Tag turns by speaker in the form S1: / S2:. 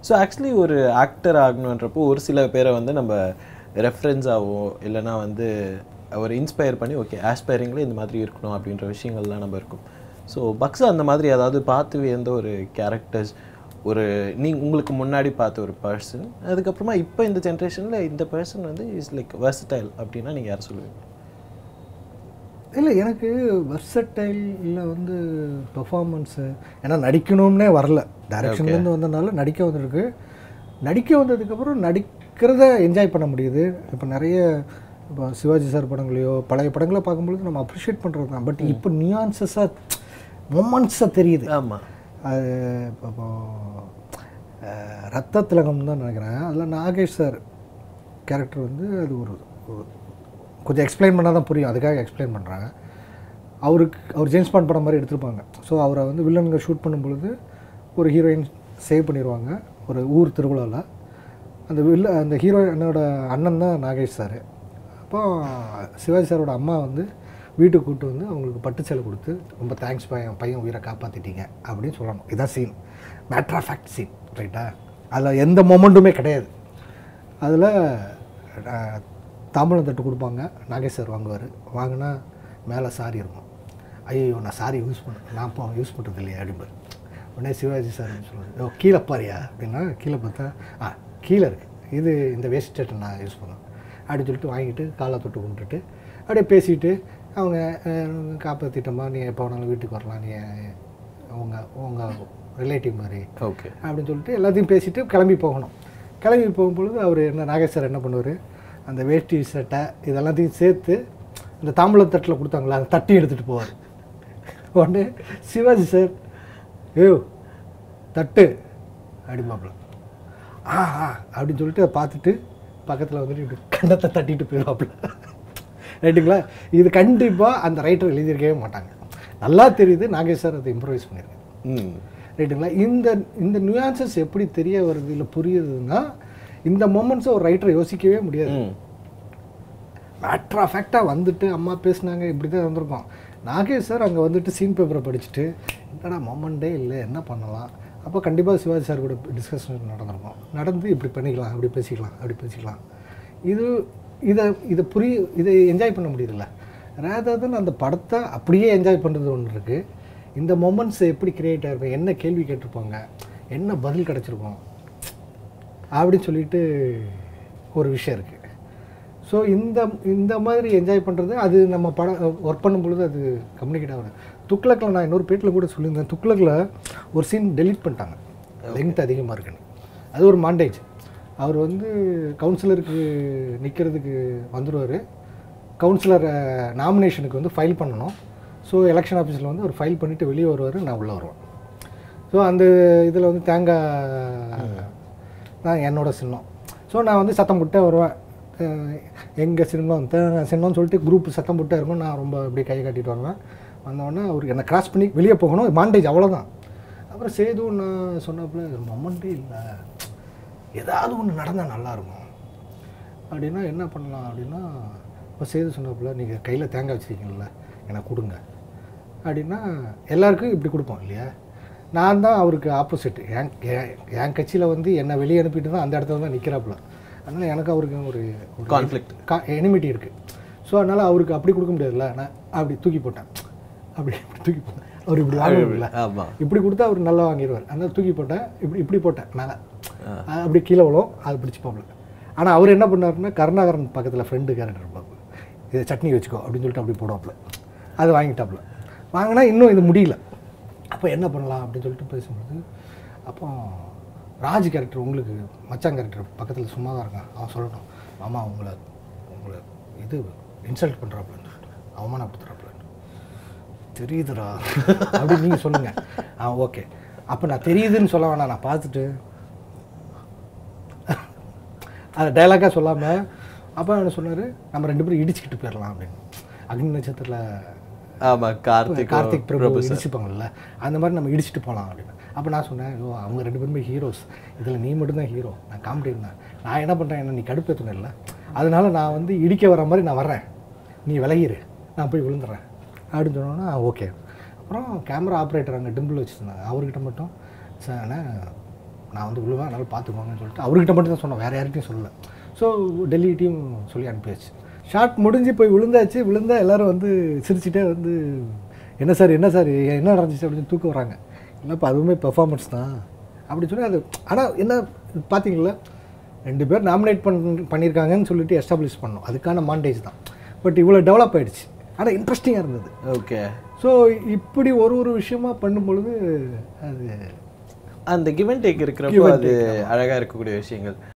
S1: So actually ஒரு actor ஆகணுன்றப்போ ஒரு சில பேரை வந்து நம்ம ரெஃபரன்ஸாகவோ இல்லைனா வந்து ஒரு இன்ஸ்பயர் பண்ணி ஓகே ஆஸ்பைரிங்கில் இந்த மாதிரி இருக்கணும் அப்படின்ற விஷயங்கள்லாம் நம்ம இருக்கும் ஸோ பக்ஸா அந்த மாதிரி ஏதாவது பார்த்து வியந்த ஒரு கேரக்டர்ஸ் ஒரு நீ உங்களுக்கு முன்னாடி பார்த்த ஒரு பர்சன் அதுக்கப்புறமா இப்போ இந்த ஜென்ரேஷனில் இந்த பர்சன் வந்து இஸ் லைக் versatile அப்படின்னா நீங்கள் யார் சொல்லுவீங்க
S2: இல்லை எனக்கு வெர்சடைலில் வந்து பெர்ஃபார்மன்ஸு ஏன்னா நடிக்கணும்னே வரல டைரக்ஷன்லேருந்து வந்ததுனால நடிக்க வந்திருக்கு நடிக்க வந்ததுக்கப்புறம் நடிக்கிறத என்ஜாய் பண்ண முடியுது இப்போ நிறைய இப்போ சிவாஜி சார் படங்களையோ பழைய படங்களை பார்க்கும்பொழுது நம்ம அப்ரிஷியேட் பண்ணுறது தான் பட் இப்போ நியான்சஸாக மொமெண்ட்ஸாக தெரியுது
S1: ஆமாம்
S2: அது இப்போ அஹ், ரத்த திலகம் தான் நினைக்கிறேன் அதில் நாகேஷ் சார் கேரக்டர் வந்து அது ஒரு ஒரு- கொஞ்சம் எக்ஸ்பிளைன் பண்ணால் தான் புரியும் அதுக்காக எக்ஸ்பிளைன் பண்ணுறாங்க அவருக்கு அவர் ஜேம்ஸ் பாண்ட் படம் மாதிரி எடுத்திருப்பாங்க ஸோ அவரை வந்து வில்லனுங்க ஷூட் பண்ணும்பொழுது ஒரு ஹீரோயின் சேவ் பண்ணிடுவாங்க ஒரு ஊர் திருவிழாவில் அந்த வில்ல அந்த ஹீரோயினோட அண்ணன் தான் நாகேஷ் சார் அப்போ சிவாஜி சாரோட அம்மா வந்து வீட்டுக்கு கூப்பிட்டு வந்து அவங்களுக்கு பட்டு சேலை கொடுத்து ரொம்ப தேங்க்ஸ் பையன் பையன் உயிரை காப்பாற்றிட்டீங்க அப்படின்னு சொல்லணும் இதான் scene matter of fact scene ரைட்டா அதில் எந்த மொமெண்ட்டுமே கிடையாது அதில் தாம்பழம் தட்டு கொடுப்பாங்க நாகேஷ் சார் வாங்குவார் வாங்கினா மேலே சாரி இருக்கும் ஐயோ நான் சாரி யூஸ் பண்ண நான் இப்போ யூஸ் பண்ணுறது இல்லையா அப்படிம்பார் உடனே சிவாஜி சார் சொல்லுவார் ஓ கீழே பாரியா அப்படின்னா கீழே பார்த்தா ஆ கீழே இருக்குது இது இந்த வேஸ்ட் சட்டை நான் யூஸ் பண்ணுவேன் அப்படின்னு சொல்லிட்டு வாங்கிட்டு காலை தொட்டு கும்பிட்டுட்டு அப்படியே பேசிட்டு அவங்க அஹ், காப்பாற்றிட்டோமா நீ எப்போ வேணாலும் வீட்டுக்கு வரலாம் நீ உங்கள் உங்கள் ரிலேட்டிவ் மாதிரி
S1: ஓகே
S2: அப்படின்னு சொல்லிட்டு எல்லாத்தையும் பேசிட்டு கிளம்பி போகணும் கிளம்பி போகும்பொழுது அவர் என்ன நாகேஷ் சார் என்ன பண்ணுவார் அந்த வேஷ்டி சட்டை இதெல்லாத்தையும் சேர்த்து இந்த தாம்பூலத்தட்டில் கொடுத்தாங்களா அந்த தட்டி எடுத்துகிட்டு போவார் உடனே சிவாஜி சார் ஏ தட்டு அப்படிம்பாப்புல ஆ ஆ அப்படின்னு சொல்லிட்டு அதை பார்த்துட்டு பக்கத்தில் வந்துட்டு இப்படி கண்ணத்தை தட்டிட்டு போயிடுவாப்புல ரைட்டுங்களா இது கண்டிப்பாக அந்த ரைட்டர் எழுதியிருக்கவே மாட்டாங்க நல்லா தெரியுது நாகேஷ் சார் அதை இம்ப்ரவைஸ் பண்ணியிருக்காரு
S1: ம்
S2: ரைட்டுங்களா இந்த இந்த நியூயான்சஸ் எப்படி தெரிய வருது இல்லை புரியுதுன்னா இந்த மொமெண்ட்ஸை ஒரு ரைட்டர் யோசிக்கவே முடியாது
S1: ம்
S2: மேட்ரு ஆஃப் ஃபேக்டாக வந்துட்டு அம்மா பேசுனாங்க இப்படி தான் வந்திருக்கோம் நாகேஷ் சார் அங்கே வந்துட்டு சீன் பேப்பரை படிச்சுட்டு என்னடா மொமெண்டே இல்லை என்ன பண்ணலாம் அப்போ கண்டிப்பாக சிவாஜி சார் கூட டிஸ்கஷன் நடந்திருக்கும் நடந்து இப்படி பண்ணிக்கலாம் அப்படி பேசிக்கலாம் அப்படி பேசிக்கலாம் இது இதை இதை புரிய இதை என்ஜாய் பண்ண முடியுதுல்ல ரேதர் than அந்த படத்தை அப்படியே என்ஜாய் பண்ணுறது ஒன்று இருக்குது இந்த மொமெண்ட்ஸ் எப்படி கிரியேட் ஆகிருக்கும் என்ன கேள்வி கேட்டிருப்பாங்க என்ன பதில் கிடச்சிருக்கும் அப்படின்னு சொல்லிட்டு ஒரு விஷயம் இருக்குது ஸோ இந்த இந்த மாதிரி என்ஜாய் பண்ணுறது அது நம்ம படம் ஒர்க் பண்ணும் பொழுது அது கம்யூனிகேட் ஆகுது துக்ளக்கில் நான் இன்னொரு பேட்டில் கூட சொல்லியிருந்தேன் துக்ளக்கில் ஒரு சீன் டெலீட் பண்ணிட்டாங்க லெங்த் அதிகமாக இருக்குன்னு அது ஒரு மாண்டேஜ் அவர் வந்து கவுன்சிலருக்கு நிற்கிறதுக்கு வந்துடுவார் கவுன்சிலர் நாமினேஷனுக்கு வந்து ஃபைல் பண்ணணும் ஸோ எலெக்ஷன் ஆஃபீஸில் வந்து அவர் ஃபைல் பண்ணிவிட்டு வெளியே வருவார் நான் உள்ளே வருவேன் ஸோ அந்த இதில் வந்து தேங்காய் தான் என்னோட சின்னம் ஸோ நான் வந்து சத்தம் போட்டே வருவேன் எங்கள் சின்னம் தேங்காய் சின்னம்னு சொல்லிட்டு குரூப் சத்தம் போட்டே இருக்கும் நான் ரொம்ப அப்படியே கை காட்டிட்டு வருவேன் வந்தோடனே அவர் என்னை கிராஸ் பண்ணி வெளியே போகணும் மாண்டேஜ் அவ்வளோதான் அப்புறம் சேது நான் சொன்னப்பல மொமெண்ட்டே இல்லை ஏதாவது ஒன்று நடந்தால் நல்லாயிருக்கும் அப்படின்னா என்ன பண்ணலாம் அப்படின்னா இப்போ சேது சொன்னப்பல நீங்கள் கையில் தேங்காய் வச்சுருக்கீங்கள எனக்கு கொடுங்க அப்படின்னா எல்லாருக்கும் இப்படி கொடுப்போம் இல்லையா நான் தான் அவருக்கு ஆப்போசிட் என் என் என் கட்சியில் வந்து என்னை வெளியே அனுப்பிட்டு தான் அந்த இடத்துல தான் நிற்கிறாப்புல அதனால் எனக்கு அவருக்கு ஒரு ஒரு
S1: Conflict.
S2: கா எனிமிட்டி இருக்குது ஸோ அதனால் அவருக்கு அப்படி கொடுக்க முடியாதுல்ல நான் அப்படி தூக்கி போட்டேன் அப்படி இப்படி தூக்கி போட்டேன் அவர் இப்படி வாங்கல
S1: ஆமாம்
S2: இப்படி கொடுத்தா அவர் நல்லா வாங்கிடுவார் அதனால தூக்கி போட்டேன் இப்படி இப்படி போட்டேன் மேலே அப்படி கீழே விழும் அது பிடிச்சி போகல ஆனால் அவர் என்ன பண்ணாருன்னா கருணாகரன் பக்கத்தில் ஃப்ரெண்டு கேரக்டர் இருப்பாப்பு இதை சட்னி வச்சுக்கோ அப்படின்னு சொல்லிட்டு அப்படி போடுவாப்புல அது வாங்கிட்டாப்புல வாங்கினா இன்னும் இது முடியல அப்போ என்ன பண்ணலாம் அப்படின்னு சொல்லிட்டு பேசும்போது அப்போ ராஜ் கேரக்டர் உங்களுக்கு மச்சான் கேரக்டர் பக்கத்தில் சும்மா தான் இருக்கான் அவன் சொல்லணும் மாமா உங்களை உங்களை இது இன்சல்ட் பண்ணுறாப்புலன்னு சொல்லிட்டு அவமானப்படுத்துகிறாப்புலன்னு தெரியுதுடா அப்படின்னு நீங்கள் சொல்லுங்கள் ஆ ஓகே அப்போ நான் தெரியுதுன்னு சொல்ல வேணாம் நான் பார்த்துட்டு அது டைலாக்காக சொல்லாமல் அப்போ என்ன சொன்னார் நம்ம ரெண்டு பேரும் இடிச்சுக்கிட்டு போயிடலாம் அப்படின்னு அக்னி நட்சத்திரத்தில்
S1: ஆமாம் கார்த்திக்
S2: கார்த்திக் பிரபு இடிச்சுப்பாங்கல்ல அந்த மாதிரி நம்ம இடிச்சுட்டு போகலாம் அப்படின்னு அப்போ நான் சொன்னேன் ஐயோ அவங்க ரெண்டு பேருமே ஹீரோஸ் இதில் நீ மட்டும்தான் ஹீரோ நான் காமெடி இருந்தேன் நான் என்ன பண்ணுறேன் என்ன நீ கடுப்பேற்றணும் இல்லை அதனால நான் வந்து இடிக்க வர மாதிரி நான் வர்றேன் நீ விலகிரு நான் போய் விழுந்துடுறேன் அப்படின்னு சொன்னோன்னா ஓகே அப்புறம் கேமரா ஆப்ரேட்டர் அங்கே டிம்பிள் வச்சுருந்தாங்க அவர்கிட்ட மட்டும் சார் அண்ணா நான் வந்து விழுவேன் அதனால் பார்த்துக்கோங்கன்னு சொல்லிட்டு அவர்கிட்ட மட்டும் தான் சொன்னோம் வேறு யார்கிட்டையும் சொல்லல ஸோ டெல்லிகிட்டையும் சொல்லி அனுப்பியாச்சு ஷார்ட் முடிஞ்சு போய் விழுந்தாச்சு விழுந்தா எல்லாரும் வந்து சிரிச்சிட்டே வந்து என்ன சார் என்ன சார் என்ன நடந்துச்சு அப்படின்னு தூக்க வராங்க இல்லைப்பா அதுவுமே பெர்ஃபார்மன்ஸ் தான் அப்படி சொல்லி அது ஆனால் என்ன பார்த்தீங்களா ரெண்டு பேர் நாமினேட் பண் பண்ணியிருக்காங்கன்னு சொல்லிட்டு எஸ்டாப்ளிஷ் பண்ணோம் அதுக்கான மாண்டேஜ் தான் பட் இவ்வளோ டெவலப் ஆயிடுச்சு ஆனால் இன்ட்ரெஸ்டிங்காக இருந்தது
S1: ஓகே
S2: ஸோ இப்படி ஒரு ஒரு விஷயமா பண்ணும் பொழுது அது
S1: அந்த கிவ் அண்ட் டேக் இருக்கிறப்போ அது அழகாக இருக்கக்கூடிய விஷயங்கள்